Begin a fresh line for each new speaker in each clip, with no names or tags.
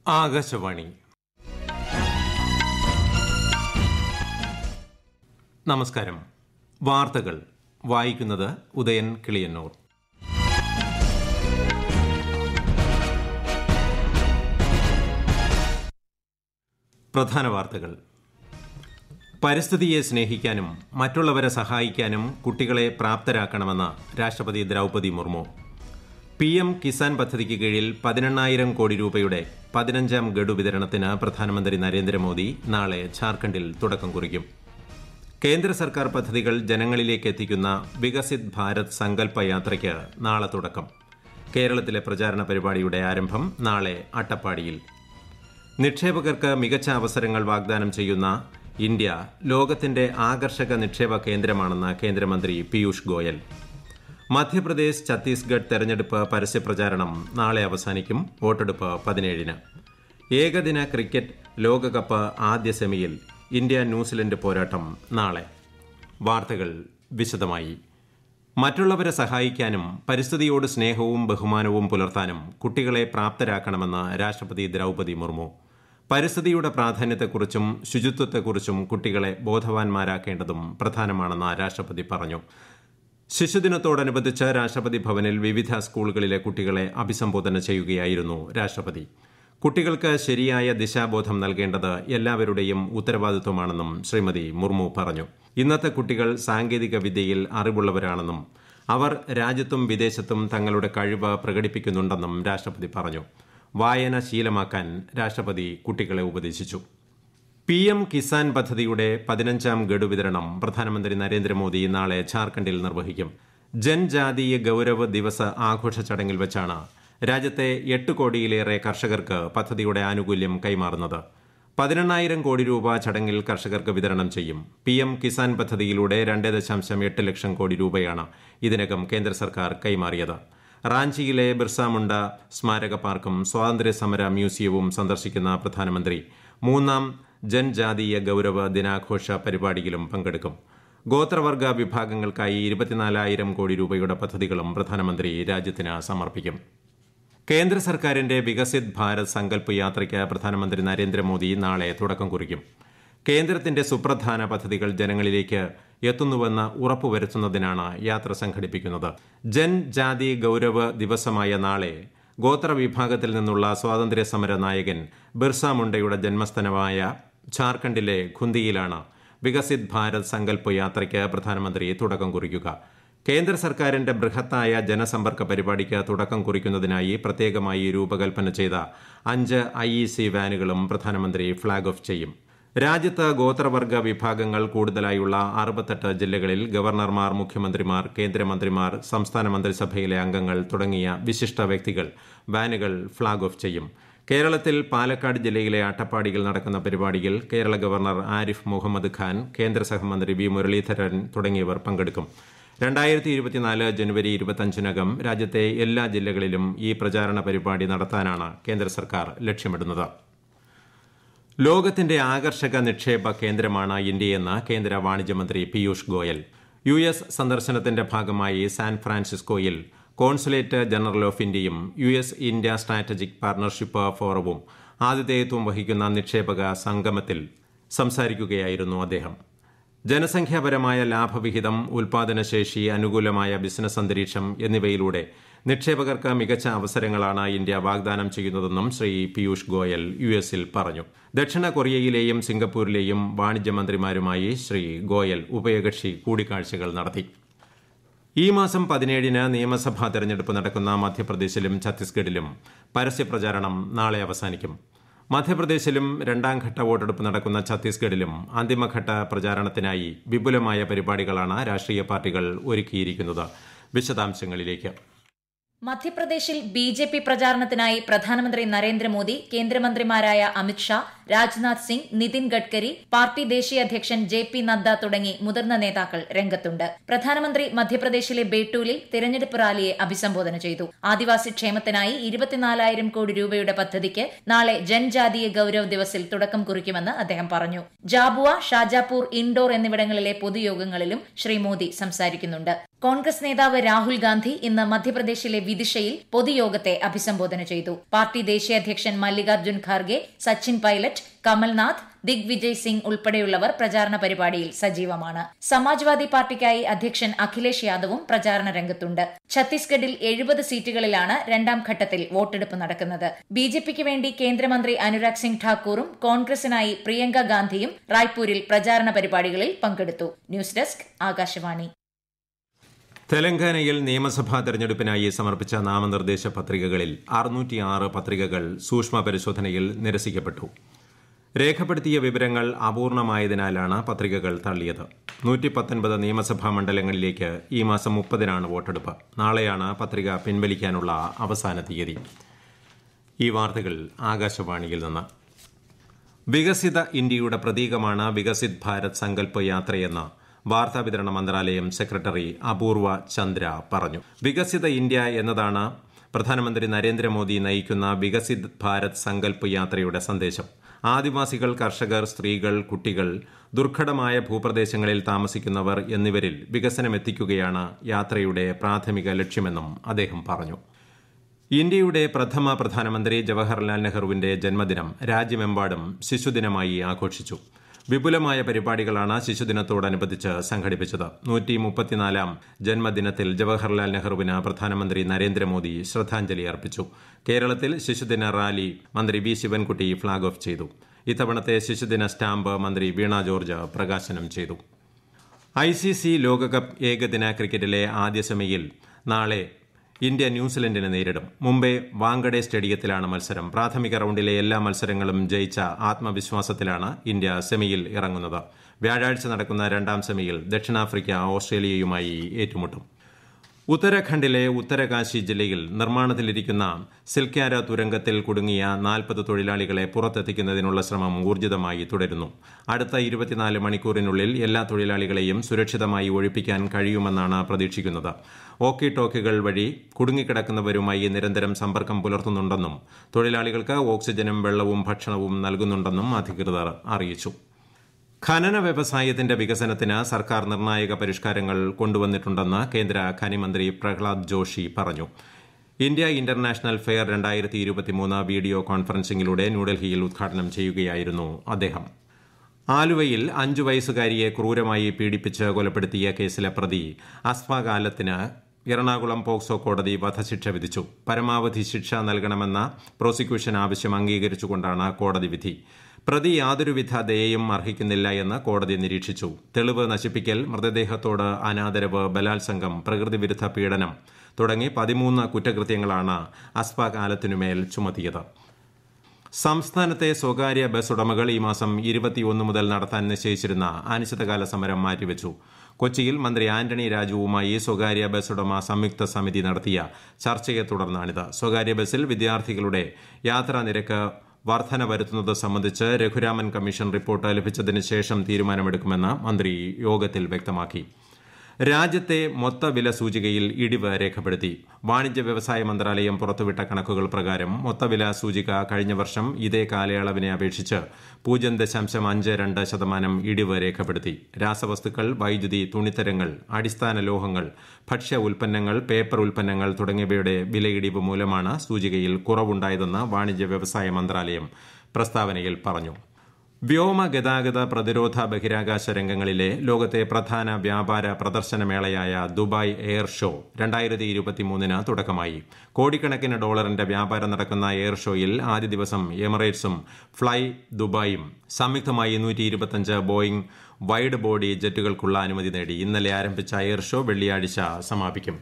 ആകാശവാണി നമസ്കാരം വാർത്തകൾ വായിക്കുന്നത് ഉദയൻ കിളിയന്നൂർ പ്രധാന വാർത്തകൾ പരിസ്ഥിതിയെ സ്നേഹിക്കാനും മറ്റുള്ളവരെ സഹായിക്കാനും കുട്ടികളെ പ്രാപ്തരാക്കണമെന്ന് രാഷ്ട്രപതി ദ്രൗപദി മുർമു പി എം കിസാൻ പദ്ധതിക്ക് കീഴിൽ പതിനെണ്ണായിരം കോടി രൂപയുടെ പതിനഞ്ചാം ഗഡു വിതരണത്തിന് പ്രധാനമന്ത്രി നരേന്ദ്രമോദി നാളെ ഝാർഖണ്ഡിൽ തുടക്കം കുറിക്കും കേന്ദ്ര സർക്കാർ പദ്ധതികൾ ജനങ്ങളിലേക്ക് എത്തിക്കുന്ന വികസിത് ഭാരത് സങ്കല്പ യാത്രയ്ക്ക് നാളെ തുടക്കം കേരളത്തിലെ പ്രചാരണ പരിപാടിയുടെ ആരംഭം നാളെ അട്ടപ്പാടിയിൽ നിക്ഷേപകർക്ക് മികച്ച അവസരങ്ങൾ വാഗ്ദാനം ചെയ്യുന്ന ഇന്ത്യ ലോകത്തിന്റെ ആകർഷക നിക്ഷേപ കേന്ദ്രമാണെന്ന് കേന്ദ്രമന്ത്രി പീയൂഷ് ഗോയൽ മധ്യപ്രദേശ് ഛത്തീസ്ഗഡ് തെരഞ്ഞെടുപ്പ് പരസ്യപ്രചാരണം നാളെ അവസാനിക്കും വോട്ടെടുപ്പ് പതിനേഴിന് ഏകദിന ക്രിക്കറ്റ് ലോകകപ്പ് ആദ്യ സെമിയിൽ ഇന്ത്യ ന്യൂസിലൻഡ് പോരാട്ടം നാളെ വാർത്തകൾ വിശദമായി മറ്റുള്ളവരെ സഹായിക്കാനും പരിസ്ഥിതിയോട് സ്നേഹവും ബഹുമാനവും പുലർത്താനും കുട്ടികളെ പ്രാപ്തരാക്കണമെന്ന് രാഷ്ട്രപതി ദ്രൗപദി മുർമു പരിസ്ഥിതിയുടെ പ്രാധാന്യത്തെക്കുറിച്ചും ശുചിത്വത്തെക്കുറിച്ചും കുട്ടികളെ ബോധവാന്മാരാക്കേണ്ടതും പ്രധാനമാണെന്ന് രാഷ്ട്രപതി പറഞ്ഞു ശിശുദിനത്തോടനുബന്ധിച്ച് രാഷ്ട്രപതി ഭവനിൽ വിവിധ സ്കൂളുകളിലെ കുട്ടികളെ അഭിസംബോധന ചെയ്യുകയായിരുന്നു രാഷ്ട്രപതി കുട്ടികൾക്ക് ശരിയായ ദിശാബോധം നൽകേണ്ടത് എല്ലാവരുടെയും ഉത്തരവാദിത്വമാണെന്നും ശ്രീമതി മുർമു പറഞ്ഞു ഇന്നത്തെ കുട്ടികൾ സാങ്കേതിക വിദ്യയിൽ അറിവുള്ളവരാണെന്നും അവർ രാജ്യത്തും വിദേശത്തും തങ്ങളുടെ കഴിവ് പ്രകടിപ്പിക്കുന്നുണ്ടെന്നും രാഷ്ട്രപതി പറഞ്ഞു വായന ശീലമാക്കാൻ രാഷ്ട്രപതി കുട്ടികളെ ഉപദേശിച്ചു പി എം കിസാൻ പദ്ധതിയുടെ പതിനഞ്ചാം ഗഡു വിതരണം പ്രധാനമന്ത്രി നരേന്ദ്രമോദി നാളെ ഝാർഖണ്ഡിൽ നിർവഹിക്കും ജൻജാതീയ ഗൌരവ് ദിവസ് ആഘോഷ ചടങ്ങിൽ വെച്ചാണ് രാജ്യത്തെ എട്ട് കോടിയിലേറെ കർഷകർക്ക് പദ്ധതിയുടെ ആനുകൂല്യം കൈമാറുന്നത് പതിനെണ്ണായിരം കോടി രൂപ ചടങ്ങിൽ കർഷകർക്ക് വിതരണം ചെയ്യും പി എം കിസാൻ പദ്ധതിയിലൂടെ രണ്ട് ദശാംശം എട്ട് ലക്ഷം കോടി രൂപയാണ് ഇതിനകം കേന്ദ്ര സർക്കാർ കൈമാറിയത് റാഞ്ചിയിലെ ബിർസ മുണ്ട സ്മാരക പാർക്കും സ്വാതന്ത്ര്യ സമര മ്യൂസിയവും സന്ദർശിക്കുന്ന പ്രധാനമന്ത്രി മൂന്നാം ജൻജാതീയ ഗൌരവ ദിനാഘോഷ പരിപാടിയിലും പങ്കെടുക്കും ഗോത്രവർഗ വിഭാഗങ്ങൾക്കായി ഇരുപത്തിനാലായിരം കോടി രൂപയുടെ പദ്ധതികളും പ്രധാനമന്ത്രി രാജ്യത്തിന് സമർപ്പിക്കും കേന്ദ്ര സർക്കാരിന്റെ വികസിത് ഭാരത് സങ്കല്പ് യാത്രയ്ക്ക് പ്രധാനമന്ത്രി നരേന്ദ്രമോദി നാളെ തുടക്കം കുറിക്കും കേന്ദ്രത്തിന്റെ സുപ്രധാന പദ്ധതികൾ ജനങ്ങളിലേക്ക് എത്തുന്നുവെന്ന് ഉറപ്പുവരുത്തുന്നതിനാണ് യാത്ര സംഘടിപ്പിക്കുന്നത് ജൻജാതി ഗൌരവ് ദിവസമായ നാളെ ഗോത്രവിഭാഗത്തിൽ നിന്നുള്ള സ്വാതന്ത്ര്യ സമര നായകൻ ബിർസ മുണ്ടയുടെ ജന്മസ്ഥലമായ ഝാർഖണ്ഡിലെ ഖുന്തിയിലാണ് വികസിത് ഭാരത് സങ്കല്പ് യാത്രയ്ക്ക് പ്രധാനമന്ത്രി തുടക്കം കുറിക്കുക കേന്ദ്ര സർക്കാരിന്റെ ബൃഹത്തായ ജനസമ്പർക്ക പരിപാടിക്ക് തുടക്കം കുറിക്കുന്നതിനായി പ്രത്യേകമായി രൂപകൽപ്പന ചെയ്ത അഞ്ച് ഐ ഇ സി വാനുകളും പ്രധാനമന്ത്രി ഫ്ളാഗ് ഓഫ് ചെയ്യും രാജ്യത്ത് ഗോത്രവർഗ വിഭാഗങ്ങൾ കൂടുതലായുള്ള അറുപത്തെട്ട് ജില്ലകളിൽ ഗവർണർമാർ മുഖ്യമന്ത്രിമാർ കേന്ദ്രമന്ത്രിമാർ സംസ്ഥാന മന്ത്രിസഭയിലെ അംഗങ്ങൾ തുടങ്ങിയ വിശിഷ്ട വ്യക്തികൾ വാനുകൾ ഫ്ളാഗ് ഓഫ് ചെയ്യും കേരളത്തിൽ പാലക്കാട് ജില്ലയിലെ അട്ടപ്പാടിയിൽ നടക്കുന്ന പരിപാടിയിൽ കേരള ഗവർണർ ആരിഫ് മുഹമ്മദ് ഖാൻ കേന്ദ്ര സഹമന്ത്രി വി മുരളീധരൻ തുടങ്ങിയവർ പങ്കെടുക്കും രണ്ടായിരത്തി ഇരുപത്തിനാല് ജനുവരി ഇരുപത്തഞ്ചിനകം രാജ്യത്തെ എല്ലാ ജില്ലകളിലും ഈ പ്രചാരണ പരിപാടി നടത്താനാണ് കേന്ദ്ര സർക്കാർ ലക്ഷ്യമിടുന്നത് ലോകത്തിന്റെ ആകർഷക നിക്ഷേപ കേന്ദ്രമാണ് ഇന്ത്യയെന്ന് കേന്ദ്ര വാണിജ്യമന്ത്രി പീയൂഷ് ഗോയൽ യു എസ് സന്ദർശനത്തിന്റെ ഭാഗമായി സാൻ ഫ്രാൻസിസ്കോയിൽ കോൺസുലേറ്റ് ജനറൽ ഓഫ് ഇന്ത്യയും U S India strategic partnership ഫോറവും ആതിഥേയത്വം വഹിക്കുന്ന നിക്ഷേപക സംഗമത്തിൽ സംസാരിക്കുകയായിരുന്നു അദ്ദേഹം ജനസംഖ്യാപരമായ ലാഭവിഹിതം ഉൽപാദനശേഷി അനുകൂലമായ ബിസിനസ് അന്തരീക്ഷം എന്നിവയിലൂടെ നിക്ഷേപകർക്ക് മികച്ച അവസരങ്ങളാണ് ഇന്ത്യ വാഗ്ദാനം ചെയ്യുന്നതെന്നും ശ്രീ പീയൂഷ് ഗോയൽ യു എസിൽ പറഞ്ഞു ദക്ഷിണ കൊറിയയിലെയും സിംഗപ്പൂരിലെയും വാണിജ്യമന്ത്രിമാരുമായി ശ്രീ ഗോയൽ ഉഭയകക്ഷി കൂടിക്കാഴ്ചകൾ നടത്തി ഈ മാസം പതിനേഴിന് നിയമസഭാ തെരഞ്ഞെടുപ്പ് നടക്കുന്ന മധ്യപ്രദേശിലും ഛത്തീസ്ഗഡിലും പരസ്യപ്രചാരണം നാളെ അവസാനിക്കും മധ്യപ്രദേശിലും രണ്ടാംഘട്ട വോട്ടെടുപ്പ് നടക്കുന്ന ഛത്തീസ്ഗഡിലും അന്തിമഘട്ട പ്രചാരണത്തിനായി വിപുലമായ പരിപാടികളാണ് രാഷ്ട്രീയ പാർട്ടികൾ ഒരുക്കിയിരിക്കുന്നത് വിശദാംശങ്ങളിലേക്ക്
മധ്യപ്രദേശിൽ ബി ജെ പി പ്രചാരണത്തിനായി പ്രധാനമന്ത്രി നരേന്ദ്രമോദി കേന്ദ്രമന്ത്രിമാരായ അമിത്ഷാ രാജ്നാഥ് സിംഗ് നിതിൻ ഗഡ്കരി പാർട്ടി ദേശീയ അധ്യക്ഷൻ ജെ പി നദ്ദ തുടങ്ങി മുതിർന്ന നേതാക്കൾ രംഗത്തുണ്ട് പ്രധാനമന്ത്രി മധ്യപ്രദേശിലെ ബേട്ടൂലിൽ തിരഞ്ഞെടുപ്പ് റാലിയെ അഭിസംബോധന ചെയ്തു ആദിവാസി ക്ഷേമത്തിനായി ഇരുപത്തിനാലായിരം കോടി രൂപയുടെ പദ്ധതിക്ക് നാളെ ജൻജാതീയ ഗൌരവ് ദിവസിൽ തുടക്കം കുറിക്കുമെന്ന് അദ്ദേഹം പറഞ്ഞു ജാബുവ ഷാജാപൂർ ഇൻഡോർ എന്നിവിടങ്ങളിലെ പൊതുയോഗങ്ങളിലും ശ്രീ മോദി സംസാരിക്കുന്നുണ്ട് കോൺഗ്രസ് നേതാവ് രാഹുൽ ഗാന്ധി ഇന്ന് മധ്യപ്രദേശിലെ വിദിഷയിൽ പൊതുയോഗത്തെ അഭിസംബോധന ചെയ്തു പാർട്ടി ദേശീയ അധ്യക്ഷൻ മല്ലികാർജ്ജുൻ ഖാർഗെ സച്ചിൻ പൈലറ്റ് കമൽനാഥ് ദിഗ്വിജയ് സിംഗ് ഉൾപ്പെടെയുള്ളവർ പ്രചാരണ പരിപാടിയിൽ സജീവമാണ് സമാജ്വാദി പാർട്ടിക്കായി അധ്യക്ഷൻ അഖിലേഷ് യാദവും പ്രചാരണ രംഗത്തുണ്ട് ഛത്തീസ്ഗഡിൽ എഴുപത് സീറ്റുകളിലാണ് രണ്ടാം ഘട്ടത്തിൽ വോട്ടെടുപ്പ് നടക്കുന്നത് ബി ജെ പിക്ക് വേണ്ടി കേന്ദ്രമന്ത്രി അനുരാഗ് സിംഗ് ഠാക്കൂറും കോൺഗ്രസിനായി പ്രിയങ്ക ഗാന്ധിയും റായ്പൂരിൽ പ്രചാരണ പരിപാടികളിൽ പങ്കെടുത്തു ന്യൂസ് ഡെസ്ക് ആകാശവാണി
തെലങ്കാനയിൽ നിയമസഭാ തെരഞ്ഞെടുപ്പിനായി സമർപ്പിച്ച നാമനിർദ്ദേശ പത്രികകളിൽ അറുന്നൂറ്റിയാറ് പത്രികകൾ സൂക്ഷ്മ പരിശോധനയിൽ നിരസിക്കപ്പെട്ടു രേഖപ്പെടുത്തിയ വിവരങ്ങൾ അപൂർണമായതിനാലാണ് പത്രികകൾ തള്ളിയത് നൂറ്റി പത്തൊൻപത് നിയമസഭാ മണ്ഡലങ്ങളിലേക്ക് ഈ മാസം മുപ്പതിനാണ് വോട്ടെടുപ്പ് നാളെയാണ് പത്രിക പിൻവലിക്കാനുള്ള അവസാന തീയതി ഈ വാർത്തകൾ ആകാശവാണിയിൽ നിന്ന് വികസിത ഇന്ത്യയുടെ പ്രതീകമാണ് വികസിത് ഭാരത് സങ്കല്പ് യാത്രയെന്ന് വാർത്താവിതരണ മന്ത്രാലയം സെക്രട്ടറി അപൂർവ ചന്ദ്ര പറഞ്ഞു വികസിത ഇന്ത്യ എന്നതാണ് പ്രധാനമന്ത്രി നരേന്ദ്രമോദി നയിക്കുന്ന വികസിത് ഭാരത് സങ്കല്പ് യാത്രയുടെ സന്ദേശം ആദിവാസികൾ കർഷകർ സ്ത്രീകൾ കുട്ടികൾ ദുർഘടമായ ഭൂപ്രദേശങ്ങളിൽ താമസിക്കുന്നവർ എന്നിവരിൽ വികസനമെത്തിക്കുകയാണ് യാത്രയുടെ പ്രാഥമിക ലക്ഷ്യമെന്നും അദ്ദേഹം പറഞ്ഞു ഇന്ത്യയുടെ പ്രഥമ പ്രധാനമന്ത്രി ജവഹർലാൽ നെഹ്റുവിന്റെ ജന്മദിനം രാജ്യമെമ്പാടും ശിശുദിനമായി ആഘോഷിച്ചു വിപുലമായ പരിപാടികളാണ് ശിശുദിനത്തോടനുബന്ധിച്ച് സംഘടിപ്പിച്ചത് നൂറ്റി മുപ്പത്തിനാലാം ജന്മദിനത്തിൽ ജവഹർലാൽ നെഹ്റുവിന് പ്രധാനമന്ത്രി നരേന്ദ്രമോദി ശ്രദ്ധാഞ്ജലി അർപ്പിച്ചു കേരളത്തിൽ ശിശുദിന റാലി മന്ത്രി വി ശിവൻകുട്ടി ഫ്ളാഗ് ഓഫ് ചെയ്തു ഇത്തവണത്തെ ശിശുദിന സ്റ്റാമ്പ് മന്ത്രി വീണ ജോർജ് പ്രകാശനം ചെയ്തു ഐ സി സി ലോകകപ്പ് ഏകദിന ക്രിക്കറ്റിലെ ആദ്യ സെമിയിൽ നാളെ ഇന്ത്യ ന്യൂസിലൻഡിനെ നേരിടും മുംബൈ വാങ്കഡെ സ്റ്റേഡിയത്തിലാണ് മത്സരം പ്രാഥമിക റൌണ്ടിലെ എല്ലാ മത്സരങ്ങളും ജയിച്ച ആത്മവിശ്വാസത്തിലാണ് ഇന്ത്യ സെമിയിൽ ഇറങ്ങുന്നത് വ്യാഴാഴ്ച നടക്കുന്ന രണ്ടാം സെമിയിൽ ദക്ഷിണാഫ്രിക്ക ഓസ്ട്രേലിയയുമായി ഏറ്റുമുട്ടും ഉത്തരാഖണ്ഡിലെ ഉത്തരകാശി ജില്ലയിൽ നിർമ്മാണത്തിലിരിക്കുന്ന സിൽക്യാര തുരങ്കത്തിൽ കുടുങ്ങിയ നാൽപ്പത് തൊഴിലാളികളെ പുറത്തെത്തിക്കുന്നതിനുള്ള ശ്രമം ഊർജിതമായി തുടരുന്നു അടുത്ത ഇരുപത്തിനാല് മണിക്കൂറിനുള്ളിൽ എല്ലാ തൊഴിലാളികളെയും സുരക്ഷിതമായി ഒഴിപ്പിക്കാൻ കഴിയുമെന്നാണ് പ്രതീക്ഷിക്കുന്നത് ഓക്കി ടോക്കുകൾ വഴി കുടുങ്ങിക്കിടക്കുന്നവരുമായി നിരന്തരം സമ്പർക്കം പുലർത്തുന്നുണ്ടെന്നും തൊഴിലാളികൾക്ക് ഓക്സിജനും വെള്ളവും ഭക്ഷണവും നൽകുന്നുണ്ടെന്നും അധികൃതർ അറിയിച്ചു ഖനന വ്യവസായത്തിന്റെ വികസനത്തിന് സർക്കാർ നിർണായക പരിഷ്കാരങ്ങൾ കൊണ്ടുവന്നിട്ടുണ്ടെന്ന് കേന്ദ്ര ഖനിമന്ത്രി പ്രഹ്ലാദ് ജോഷി പറഞ്ഞു ഇന്ത്യ ഇന്റർനാഷണൽ ഫെയർ രണ്ടായിരത്തി ഇരുപത്തിമൂന്ന് വീഡിയോ കോൺഫറൻസിംഗിലൂടെ ന്യൂഡൽഹിയിൽ ഉദ്ഘാടനം ചെയ്യുകയായിരുന്നു അദ്ദേഹം ആലുവയിൽ അഞ്ചു വയസ്സുകാരിയെ ക്രൂരമായി പീഡിപ്പിച്ച് കൊലപ്പെടുത്തിയ കേസിലെ പ്രതി അസ്ഫാകാലത്തിന് എറണാകുളം പോക്സോ കോടതി വധശിക്ഷ വിധിച്ചു പരമാവധി ശിക്ഷ നൽകണമെന്ന പ്രോസിക്യൂഷൻ ആവശ്യം അംഗീകരിച്ചുകൊണ്ടാണ് കോടതി വിധി പ്രതി യാതൊരുവിധ ദയയും അർഹിക്കുന്നില്ല എന്ന് കോടതി നിരീക്ഷിച്ചു തെളിവ് നശിപ്പിക്കൽ മൃതദേഹത്തോട് അനാദരവ് ബലാത്സംഗം പ്രകൃതിവിരുദ്ധ പീഡനം തുടങ്ങി പതിമൂന്ന് കുറ്റകൃത്യങ്ങളാണ് അസ്ഫാകാലത്തിനുമേൽ ചുമത്തിയത് സംസ്ഥാനത്തെ സ്വകാര്യ ബസ് ഉടമകൾ ഈ മാസം ഇരുപത്തിയൊന്ന് മുതൽ നടത്താൻ നിശ്ചയിച്ചിരുന്ന അനിശ്ചിതകാല സമരം മാറ്റിവെച്ചു കൊച്ചിയിൽ മന്ത്രി ആന്റണി രാജുവുമായി സ്വകാര്യ ബസ് ഉടമ സംയുക്ത സമിതി നടത്തിയ ചർച്ചയെ തുടർന്നാണിത് സ്വകാര്യ ബസ്സിൽ വിദ്യാർത്ഥികളുടെ യാത്രാ നിരക്ക് വർധന വരുത്തുന്നത് സംബന്ധിച്ച് രഘുരാമൻ കമ്മീഷൻ റിപ്പോർട്ട് ലഭിച്ചതിന് ശേഷം തീരുമാനമെടുക്കുമെന്ന് മന്ത്രി യോഗത്തിൽ വ്യക്തമാക്കി രാജ്യത്തെ മൊത്തവില സൂചികയിൽ ഇടിവ് രേഖപ്പെടുത്തി വാണിജ്യ വ്യവസായ മന്ത്രാലയം പുറത്തുവിട്ട കണക്കുകൾ പ്രകാരം മൊത്തവില സൂചിക കഴിഞ്ഞ വർഷം ഇതേ കാലയളവിനെ അപേക്ഷിച്ച് പൂജ്യം ദശാംശം അഞ്ച് രണ്ട് ശതമാനം ഇടിവ് രേഖപ്പെടുത്തി രാസവസ്തുക്കൾ വൈദ്യുതി തുണിത്തരങ്ങൾ അടിസ്ഥാന ലോഹങ്ങൾ ഭക്ഷ്യ ഉൽപ്പന്നങ്ങൾ പേപ്പർ ഉൽപ്പന്നങ്ങൾ തുടങ്ങിയവയുടെ വിലയിടിവ് മൂലമാണ് സൂചികയിൽ കുറവുണ്ടായതെന്ന് വാണിജ്യ വ്യവസായ മന്ത്രാലയം പ്രസ്താവനയിൽ പറഞ്ഞു വ്യോമ ഗതാഗത പ്രതിരോധ ബഹിരാകാശ രംഗങ്ങളിലെ ലോകത്തെ പ്രധാന വ്യാപാര പ്രദർശനമേളയായ ദുബായ് എയർ ഷോ രണ്ടായിരത്തി ഇരുപത്തിമൂന്നിന് തുടക്കമായി കോടിക്കണക്കിന് ഡോളറിന്റെ വ്യാപാരം നടക്കുന്ന എയർ ഷോയിൽ ആദ്യ ദിവസം എമിറേറ്റ്സും ഫ്ലൈ ദുബായും സംയുക്തമായി നൂറ്റി ഇരുപത്തിയഞ്ച് ബോയിംഗ് വൈഡ് ബോഡി ജെറ്റുകൾക്കുള്ള അനുമതി നേടി ഇന്നലെ ആരംഭിച്ച എയർ ഷോ വെള്ളിയാഴ്ച സമാപിക്കും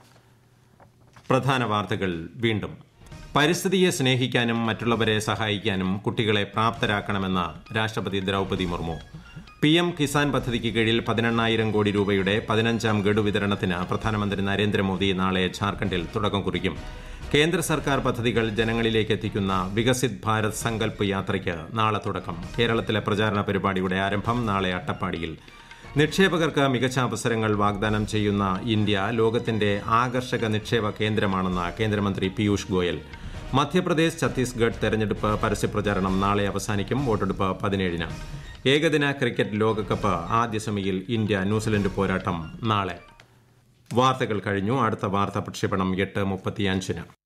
പ്രധാന വാർത്തകൾ വീണ്ടും പരിസ്ഥിതിയെ സ്നേഹിക്കാനും മറ്റുള്ളവരെ സഹായിക്കാനും കുട്ടികളെ പ്രാപ്തരാക്കണമെന്ന് രാഷ്ട്രപതി ദ്രൌപതി മുർമു പി എം കിസാൻ പദ്ധതിക്ക് കീഴിൽ പതിനെണ്ണായിരം കോടി രൂപയുടെ പതിനഞ്ചാം ഗഡു വിതരണത്തിന് പ്രധാനമന്ത്രി നരേന്ദ്രമോദി നാളെ ഝാർഖണ്ഡിൽ തുടക്കം കുറിക്കും കേന്ദ്ര സർക്കാർ പദ്ധതികൾ ജനങ്ങളിലേക്ക് എത്തിക്കുന്ന വികസിത് ഭാരത് സങ്കല്പ് യാത്രയ്ക്ക് നാളെ തുടക്കം കേരളത്തിലെ പ്രചാരണ പരിപാടിയുടെ ആരംഭം നാളെ അട്ടപ്പാടിയിൽ നിക്ഷേപകർക്ക് മികച്ച അവസരങ്ങൾ വാഗ്ദാനം ചെയ്യുന്ന ഇന്ത്യ ലോകത്തിന്റെ ആകർഷക നിക്ഷേപ കേന്ദ്രമാണെന്ന് കേന്ദ്രമന്ത്രി പീയൂഷ് ഗോയൽ മധ്യപ്രദേശ് ഛത്തീസ്ഗഡ് തെരഞ്ഞെടുപ്പ് പരസ്യപ്രചാരണം നാളെ അവസാനിക്കും വോട്ടെടുപ്പ് പതിനേഴിന് ഏകദിന ക്രിക്കറ്റ് ലോകകപ്പ് ആദ്യ സെമിയിൽ ഇന്ത്യ ന്യൂസിലൻഡ് പോരാട്ടം നാളെ വാർത്തകൾ കഴിഞ്ഞു അടുത്ത വാർത്താ പ്രക്ഷേപണം എട്ട് മുപ്പത്തിയഞ്ചിന്